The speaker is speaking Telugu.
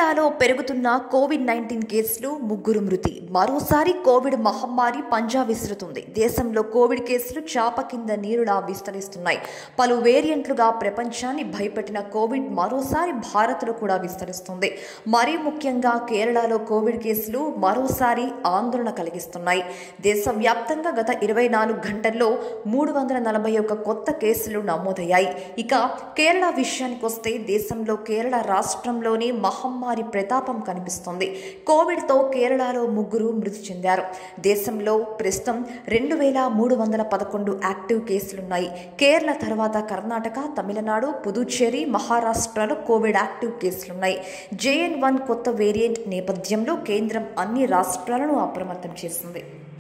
కేరళలో పెరుగుతున్న కోవిడ్ నైన్టీన్ కేసులు ముగ్గురు మృతి మరోసారి కోవిడ్ మహమ్మారి పంజా విసురుతుంది దేశంలో కోవిడ్ కేసులు చాప కింద నీరులా విస్తరిస్తున్నాయి పలు వేరియంట్లుగా ప్రపంచాన్ని భయపెట్టిన కోవిడ్ మరోసారి భారత్లో కూడా విస్తరిస్తుంది మరీ ముఖ్యంగా కేరళలో కోవిడ్ కేసులు మరోసారి ఆందోళన కలిగిస్తున్నాయి దేశవ్యాప్తంగా గత ఇరవై నాలుగు గంటల్లో మూడు వందల నలభై ఒక్క కొత్త కేసులు నమోదయ్యాయి ఇక కేరళ విషయానికి వస్తే దేశంలో కేరళ రాష్ట్రంలోని మహమ్మారి ప్రతాపం కనిపిస్తుంది కోవిడ్తో కేరళలో ముగ్గురు మృతి చెందారు దేశంలో ప్రస్తుతం రెండు వేల మూడు వందల పదకొండు యాక్టివ్ కేసులున్నాయి కేరళ తర్వాత కర్ణాటక తమిళనాడు పుదుచ్చేరి మహారాష్ట్రలో కోవిడ్ యాక్టివ్ కేసులున్నాయి జేఎన్ వన్ కొత్త వేరియంట్ నేపథ్యంలో కేంద్రం అన్ని రాష్ట్రాలను అప్రమత్తం చేసింది